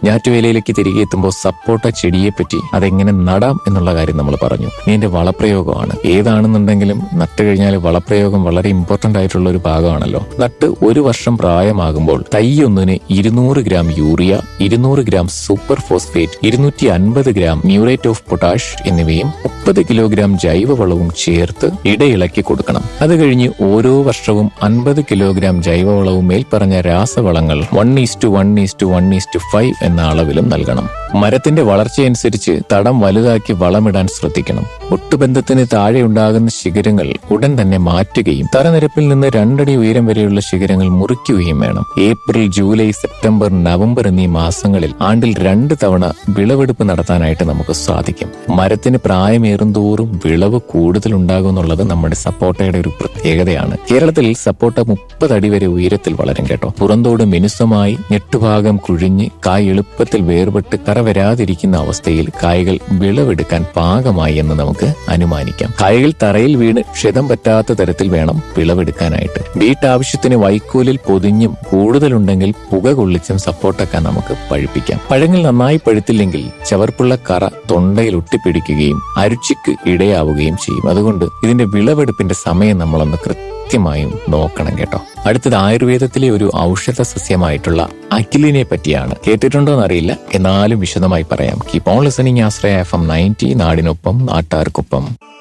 ഞാറ്റുവേലയിലേക്ക് തിരികെ എത്തുമ്പോൾ സപ്പോട്ട ചെടിയെപ്പറ്റി അതെങ്ങനെ നടാം എന്നുള്ള കാര്യം നമ്മൾ പറഞ്ഞു ഇനി എന്റെ വളപ്രയോഗമാണ് ഏതാണെന്നുണ്ടെങ്കിലും നട്ട് കഴിഞ്ഞാൽ വളപ്രയോഗം വളരെ ഇമ്പോർട്ടന്റ് ആയിട്ടുള്ള ഒരു ഭാഗമാണല്ലോ നട്ട് ഒരു വർഷം പ്രായമാകുമ്പോൾ തൈ ഒന്നിന് ഇരുന്നൂറ് ഗ്രാം യൂറിയ ഇരുന്നൂറ് ഗ്രാം സൂപ്പർ ഫോസ്ഫേറ്റ് ഇരുന്നൂറ്റി അൻപത് ഗ്രാം മ്യൂറേറ്റ് ഓഫ് പൊട്ടാഷ് എന്നിവയും മുപ്പത് കിലോഗ്രാം ജൈവവളവും ചേർത്ത് ഇടയിളക്കി കൊടുക്കണം അത് കഴിഞ്ഞ് ഓരോ വർഷവും അൻപത് കിലോഗ്രാം ജൈവവളവും മേൽപ്പറഞ്ഞ രാസവളങ്ങൾ one is to one is to one is to five എന്ന അളവിലും നൽകണം മരത്തിന്റെ വളർച്ചയനുസരിച്ച് തടം വലുതാക്കി വളമിടാൻ ശ്രദ്ധിക്കണം ഒട്ടുബന്ധത്തിന് താഴെ ഉണ്ടാകുന്ന ശിഖരങ്ങൾ ഉടൻ തന്നെ മാറ്റുകയും തറനിരപ്പിൽ നിന്ന് രണ്ടടി ഉയരം വരെയുള്ള ശിഖരങ്ങൾ മുറിക്കുകയും വേണം ഏപ്രിൽ ജൂലൈ സെപ്റ്റംബർ നവംബർ എന്നീ മാസങ്ങളിൽ ആണ്ടിൽ രണ്ട് തവണ വിളവെടുപ്പ് നടത്താനായിട്ട് നമുക്ക് സാധിക്കും മരത്തിന് പ്രായമേറും തോറും വിളവ് കൂടുതൽ ഉണ്ടാകും എന്നുള്ളത് നമ്മുടെ സപ്പോട്ടയുടെ ഒരു പ്രത്യേകതയാണ് കേരളത്തിൽ സപ്പോട്ട മുപ്പത് അടി വരെ ഉയരത്തിൽ വളരും കേട്ടോ പുറന്തോട് മിനുസമായി ഞെട്ടുഭാഗം കുഴിഞ്ഞ് കായ് എളുപ്പത്തിൽ വേർപെട്ട് കറ വരാതിരിക്കുന്ന അവസ്ഥയിൽ കായകൾ വിളവെടുക്കാൻ പാകമായി എന്ന് നമുക്ക് അനുമാനിക്കാം കായകൾ തറയിൽ വീണ് ക്ഷതം പറ്റാത്ത തരത്തിൽ വേണം വിളവെടുക്കാനായിട്ട് വീട്ടാവശ്യത്തിന് വൈക്കോലിൽ പൊതിഞ്ഞും കൂടുതലുണ്ടെങ്കിൽ പുക കൊള്ളിച്ചും സപ്പോർട്ടൊക്കെ നമുക്ക് പഴുപ്പിക്കാം പഴങ്ങൾ നന്നായി പഴുത്തില്ലെങ്കിൽ ചവർപ്പുള്ള കറ തൊണ്ടയിൽ ഒട്ടിപ്പിടിക്കുകയും അരുച്ചിക്ക് ഇടയാവുകയും ചെയ്യും അതുകൊണ്ട് ഇതിന്റെ വിളവെടുപ്പിന്റെ സമയം നമ്മളൊന്ന് കൃത്യമായും നോക്കണം കേട്ടോ അടുത്തത് ആയുർവേദത്തിലെ ഒരു ഔഷധ സസ്യമായിട്ടുള്ള അഖിലിനെ പറ്റിയാണ് കേട്ടിട്ടുണ്ടോ എന്നറിയില്ല എന്നാലും വിശദമായി പറയാം keep on listening Ashraya F M ninety നാടിനൊപ്പം നാട്ടാർക്കൊപ്പം